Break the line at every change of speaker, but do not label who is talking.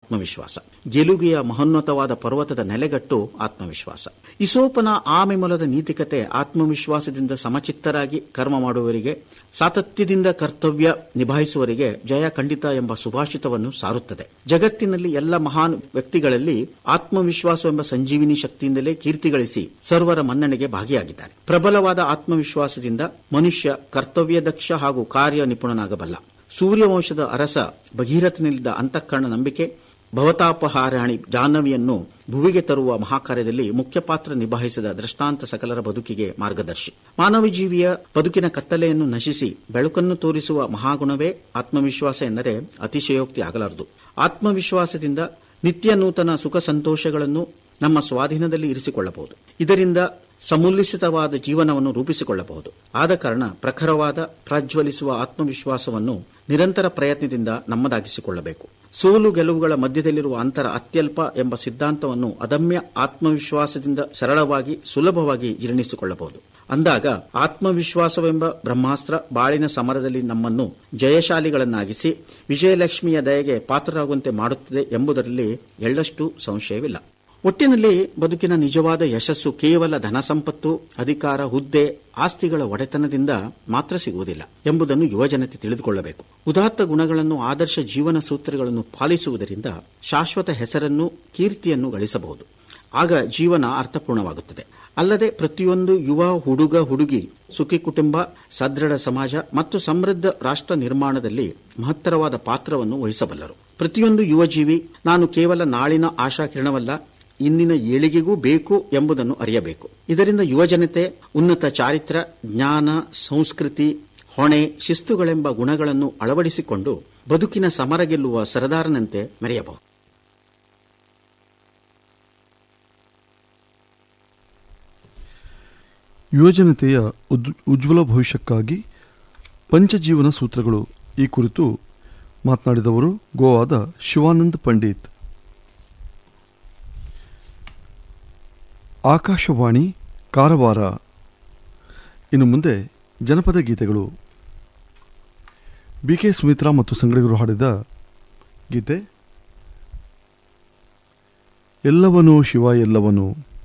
ಆತ್ಮವಿಶ್ವಾಸ ಗೆಲುಗೆಯ ಮಹೋನ್ನತವಾದ ಪರ್ವತದ ನೆಲೆಗಟ್ಟು ಆತ್ಮವಿಶ್ವಾಸ ಇಸೋಪನ ಆಮೆ ಮೊಲದ ನೀತಿಕತೆ ಆತ್ಮವಿಶ್ವಾಸದಿಂದ ಸಮಚಿತ್ತರಾಗಿ ಕರ್ಮ ಮಾಡುವವರಿಗೆ ಸಾತತ್ಯದಿಂದ ಕರ್ತವ್ಯ ನಿಭಾಯಿಸುವವರಿಗೆ ಜಯ ಖಂಡಿತ ಎಂಬ ಸುಭಾಷಿತವನ್ನು ಸಾರುತ್ತದೆ ಜಗತ್ತಿನಲ್ಲಿ ಎಲ್ಲ ಮಹಾನ್ ವ್ಯಕ್ತಿಗಳಲ್ಲಿ ಆತ್ಮವಿಶ್ವಾಸವೆಂಬ ಸಂಜೀವಿನಿ ಶಕ್ತಿಯಿಂದಲೇ ಕೀರ್ತಿ ಗಳಿಸಿ ಸರ್ವರ ಮನ್ನಣೆಗೆ ಭಾಗಿಯಾಗಿದ್ದಾರೆ ಪ್ರಬಲವಾದ ಆತ್ಮವಿಶ್ವಾಸದಿಂದ ಮನುಷ್ಯ ಕರ್ತವ್ಯ ದಕ್ಷ ಹಾಗೂ ಕಾರ್ಯ ನಿಪುಣನಾಗಬಲ್ಲ ಸೂರ್ಯವಂಶದ ಅರಸ ಭಗೀರಥನಿಲ್ಲದ ಅಂತಃಕರಣ ನಂಬಿಕೆ ಭವತಾಪಹಾರಾಣಿ ಜಾಹ್ನವಿಯನ್ನು ಭುವಿಗೆ ತರುವ ಮಹಾಕಾರ್ಯದಲ್ಲಿ ಮುಖ್ಯ ಪಾತ್ರ ನಿಭಾಯಿಸಿದ ದೃಷ್ಟಾಂತ ಸಕಲರ ಬದುಕಿಗೆ ಮಾರ್ಗದರ್ಶಿ ಮಾನವ ಜೀವಿಯ ಬದುಕಿನ ಕತ್ತಲೆಯನ್ನು ನಶಿಸಿ ಬೆಳಕನ್ನು ತೋರಿಸುವ ಮಹಾಗುಣವೇ ಆತ್ಮವಿಶ್ವಾಸ ಎಂದರೆ ಅತಿಶಯೋಕ್ತಿ ಆಗಲಾರದು ಆತ್ಮವಿಶ್ವಾಸದಿಂದ ನಿತ್ಯ ನೂತನ ಸುಖ ಸಂತೋಷಗಳನ್ನು ನಮ್ಮ ಸ್ವಾಧೀನದಲ್ಲಿ ಇರಿಸಿಕೊಳ್ಳಬಹುದು ಇದರಿಂದ ಸಮುಲ್ಲಿಸಿತವಾದ ಜೀವನವನ್ನು ರೂಪಿಸಿಕೊಳ್ಳಬಹುದು ಆದ ಕಾರಣ ಪ್ರಖರವಾದ ಪ್ರಜ್ವಲಿಸುವ ಆತ್ಮವಿಶ್ವಾಸವನ್ನು ನಿರಂತರ ಪ್ರಯತ್ನದಿಂದ ನಮ್ಮದಾಗಿಸಿಕೊಳ್ಳಬೇಕು ಸೋಲು ಗೆಲುವುಗಳ ಮಧ್ಯದಲ್ಲಿರುವ ಅಂತರ ಅತ್ಯಲ್ಪ ಎಂಬ ಸಿದ್ಧಾಂತವನ್ನು ಅದಮ್ಯ ಆತ್ಮವಿಶ್ವಾಸದಿಂದ ಸರಳವಾಗಿ ಸುಲಭವಾಗಿ ಜೀರ್ಣಿಸಿಕೊಳ್ಳಬಹುದು ಅಂದಾಗ ಆತ್ಮವಿಶ್ವಾಸವೆಂಬ ಬ್ರಹ್ಮಾಸ್ತ್ರ ಬಾಳಿನ ಸಮರದಲ್ಲಿ ನಮ್ಮನ್ನು ಜಯಶಾಲಿಗಳನ್ನಾಗಿಸಿ ವಿಜಯಲಕ್ಷ್ಮಿಯ ದಯೆಗೆ ಪಾತ್ರರಾಗುವಂತೆ ಮಾಡುತ್ತದೆ ಎಂಬುದರಲ್ಲಿ ಎಳ್ಳಷ್ಟು ಸಂಶಯವಿಲ್ಲ ಒಟ್ಟಿನಲ್ಲಿ ಬದುಕಿನ ನಿಜವಾದ ಯಶಸ್ಸು ಕೇವಲ ಧನ ಸಂಪತ್ತು ಅಧಿಕಾರ ಹುದ್ದೆ ಆಸ್ತಿಗಳ ಒಡೆತನದಿಂದ ಮಾತ್ರ ಸಿಗುವುದಿಲ್ಲ ಎಂಬುದನ್ನು ಯುವಜನತೆ ತಿಳಿದುಕೊಳ್ಳಬೇಕು ಉದಾತ್ತ ಗುಣಗಳನ್ನು ಆದರ್ಶ ಜೀವನ ಸೂತ್ರಗಳನ್ನು ಪಾಲಿಸುವುದರಿಂದ ಶಾಶ್ವತ ಹೆಸರನ್ನು ಕೀರ್ತಿಯನ್ನು ಗಳಿಸಬಹುದು ಆಗ ಜೀವನ ಅರ್ಥಪೂರ್ಣವಾಗುತ್ತದೆ ಅಲ್ಲದೆ ಪ್ರತಿಯೊಂದು ಯುವ ಹುಡುಗ ಹುಡುಗಿ ಸುಖಿ ಕುಟುಂಬ ಸದೃಢ ಸಮಾಜ ಮತ್ತು ಸಮೃದ್ಧ ರಾಷ್ಟ್ರ ನಿರ್ಮಾಣದಲ್ಲಿ ಮಹತ್ತರವಾದ ಪಾತ್ರವನ್ನು ವಹಿಸಬಲ್ಲರು ಪ್ರತಿಯೊಂದು ಯುವಜೀವಿ ನಾನು ಕೇವಲ ನಾಳಿನ ಆಶಾಕಿರಣವಲ್ಲ ಇಂದಿನ ಏಳಿಗೆಗೂ ಬೇಕು ಎಂಬುದನ್ನು ಅರಿಯಬೇಕು ಇದರಿಂದ ಯುವಜನತೆ ಉನ್ನತ ಚಾರಿತ್ರ ಜ್ಞಾನ ಸಂಸ್ಕೃತಿ ಹೊಣೆ ಶಿಸ್ತುಗಳೆಂಬ ಗುಣಗಳನ್ನು ಅಳವಡಿಸಿಕೊಂಡು ಬದುಕಿನ ಸಮರ ಗೆಲ್ಲುವ ಸರದಾರನಂತೆ ಮೆರೆಯಬಹುದು
ಯುವಜನತೆಯ ಉದ್- ಉಜ್ವಲ ಭವಿಷ್ಯಕ್ಕಾಗಿ ಪಂಚಜೀವನ ಸೂತ್ರಗಳು ಈ ಕುರಿತು ಮಾತನಾಡಿದವರು ಗೋವಾದ ಶಿವಾನಂದ್ ಪಂಡಿತ್ ಆಕಾಶವಾಣಿ ಕಾರವಾರ ಇನ್ನು ಮುಂದೆ ಜನಪದ ಗೀತೆಗಳು ಬಿ ಕೆ ಸುಮಿತ್ರಾ ಮತ್ತು ಸಂಗಡಿಗರು ಹಾಡಿದ ಗೀತೆ ಎಲ್ಲವನು ಶಿವ ಎಲ್ಲವನು